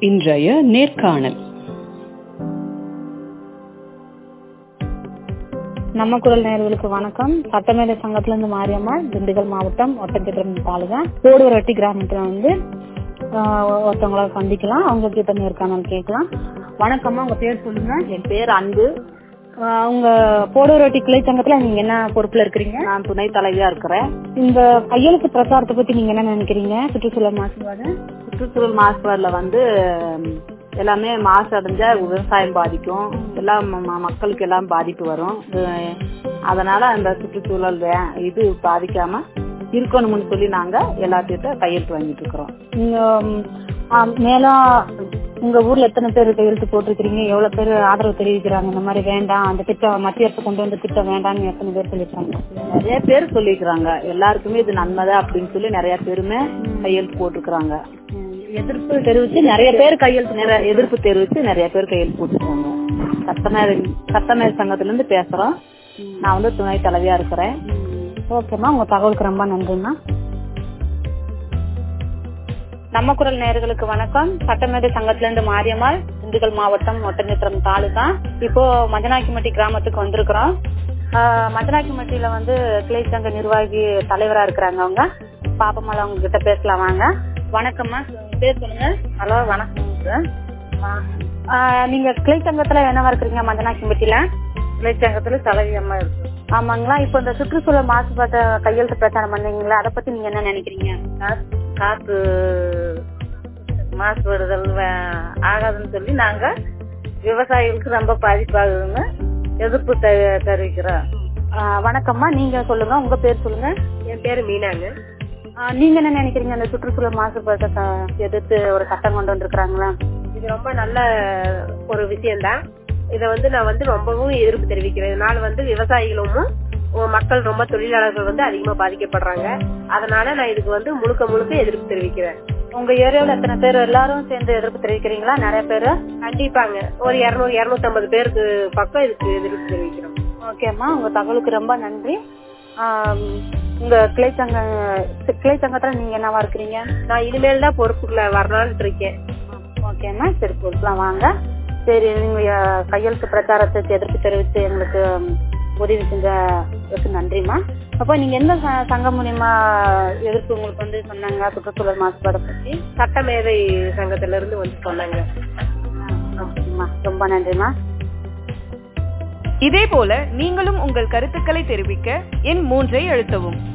இன்றைய நேர்காணல் நம்ம குரல் நேயர்களுக்கு வணக்கம் சட்டமேதை சங்கத்துல இருந்து மாரியம்மாள் திண்டுக்கல் மாவட்டம் ஒட்டஞ்சித்திரம் தாலுகா கோடுவரட்டி கிராமத்துல வந்து ஆஹ், ஒருத்தவங்கள சந்திக்கலாம் அவங்க கிட்ட நேர்காணல் கேட்கலாம் வணக்கம்மா உங்க பேர் சொல்லுங்க என் பேர் அன்பு ஆஹ், உங்க போடுவரட்டி கிளை சங்கத்துல நீங்க என்ன பொறுப்புல இருக்கிறீங்க நான் துணை தலைவியா இருக்கிறேன் இந்த கையெழுத்து பிரச்சாரத்தை பத்தி நீங்க என்ன நினைக்கிறீங்க சுற்றுச்சூழல் மாசுபாடு சுற்றுச்சூழல் மாசுபாடுல வந்து ம், எல்லாமே மாசு அடைஞ்சா விவசாயம் பாதிக்கும் எல்லாம் ம- ம- மக்களுக்கு எல்லாம் பாதிப்பு வரும் அஹ், அதனால அந்த சுற்றுச்சூழல் வே- இது பாதிக்காம இருக்கணும்னு சொல்லி நாங்க எல்லாத்திட்ட கையெழுத்து வாங்கிட்டு இருக்கிறோம் நீங்க ம், ஆஹ், மேலும் உங்க ஊர்ல எத்தனை பேர் கையெழுத்து போட்டிருக்கீங்க எவ்வளவு பேர் ஆதரவு தெரிவிக்கிறாங்க இந்த மாதிரி வேண்டாம் அந்த திட்டம் மத்திய அரசு கொண்டு வந்த திட்டம் வேண்டாம்னு எத்தனை பேர் சொல்லிருக்காங்க நிறைய பேர் சொல்லிக்கிறாங்க எல்லாருக்குமே இது நன்மைதான் அப்படின்னு சொல்லி நிறைய பேருமே கையெழுத்து போட்டிருக்கிறாங்க எதிர்ப்பு தெரிவிச்சு நிறைய பேர் கையெழுத்து நிறைய எதிர்ப்பு தெரிவிச்சு நிறைய பேர் கையெழுத்து போட்டுருக்காங்க சட்டமேதை சட்டமேதை சங்கத்துல இருந்து பேசுறோம் நான் வந்து துணை தலைவியா இருக்கிறேன் ஓகேம்மா உங்க தகவலுக்கு ரொம்ப நன்றிம்மா நம்ம குரல் நேயர்களுக்கு வணக்கம் சட்டமேதை சங்கத்துல இருந்து மாரியம்மாள் திண்டுக்கல் மாவட்டம் ஒட்டஞ்சத்திரம் தாலுகா இப்போ மஞ்சனாக்கிமட்டி கிராமத்துக்கு வந்திருக்கிறோம் ஆஹ், மஞ்சனாக்கிமட்டியில வந்து கிளை சங்க நிர்வாகி தலைவரா இருக்கிறாங்க அவங்க பாப்பமால அவங்க கிட்ட பேசலாம் வாங்க வணக்கம்மா உங்க பேர் சொல்லுங்க ஹலோ வணக்கம் சார் நீங்க கிளை சங்கத்துல என்னவா இருக்கிறீங்க மஞ்சனாக்கிமட்டியில கிளை சங்கத்துல தலைவி அம்மா இருக்கு ஆமாங்களா இப்போ இந்த சுற்றுச்சூழல் மாசுபாட்டை கையெழுத்து பிரச்சாரம் பண்ணீங்களா அதை பத்தி நீங்க என்ன நினைக்கிறீங்க காற்று மாசுபடுதல் வே- ஆகாதுன்னு சொல்லி நாங்க விவசாயிகளுக்கு ரொம்ப பாதிப்பாகுதுன்னு எதிர்ப்பு தெ- தெரிவிக்கிறோம் ஆஹ் வணக்கம்மா நீங்க சொல்லுங்க உங்க பேர் சொல்லுங்க என் பேரு மீனாங்க ஆஹ் நீங்க என்ன நினைக்கிறீங்க இந்த சுற்றுச்சூழல் மாசுபாட்டை ச- எதிர்த்து ஒரு சட்டம் கொண்டு வந்திருக்கிறாங்களா இது ரொம்ப நல்ல ஒரு விஷயம்தான் இத வந்து நான் வந்து ரொம்பவும் எதிர்ப்பு தெரிவிக்கிறேன் இதனால வந்து விவசாயிகளும் உ- மக்கள் ரொம்ப தொழிலாளர்கள் வந்து அதிகமா பாதிக்கப்படுறாங்க அதனால நான் இதுக்கு வந்து முழுக்க முழுக்க எதிர்ப்பு தெரிவிக்கிறேன் உங்க ஏரியாவுல எத்தனை பேர் எல்லாரும் சேர்ந்து எதிர்ப்பு தெரிவிக்கிறீங்களா நிறைய பேரு கண்டிப்பாங்க ஒரு இருநூறு இருநூத்தி ஐம்பது பேருக்கு பக்கம் இதுக்கு எதிர்ப்பு தெரிவிக்கிறோம் ஓகேம்மா உங்க தகவலுக்கு ரொம்ப நன்றி ஆஹ் உங்க கிளை சங்க கிளை சங்கத்துல நீங்க என்னவா இருக்கிறீங்க நான் இனிமேல் தான் பொறுப்புக்குள்ள வரலாம்னு இருக்கேன் ஓகேம்மா சரி பொறுப்புலாம் வாங்க சரி நீங்க அஹ், கையெழுத்து பிரச்சாரத்துக்கு எதிர்ப்பு தெரிவித்து எங்களுக்கு ம், உதவி செஞ்சதுக்கு நன்றிம்மா அப்போ நீங்க எந்த ச- சங்கம் மூலியமா எதிர்ப்பு உங்களுக்கு வந்து சொன்னாங்க சுற்றுச்சூழல் மாசுபாடை பத்தி சட்டமேதை சங்கத்துல இருந்து வந்து சொன்னாங்க ஓகேம்மா ரொம்ப நன்றிம்மா இதேபோல நீங்களும் உங்கள் கருத்துக்களை தெரிவிக்க எண் மூன்றை அழுத்தவும்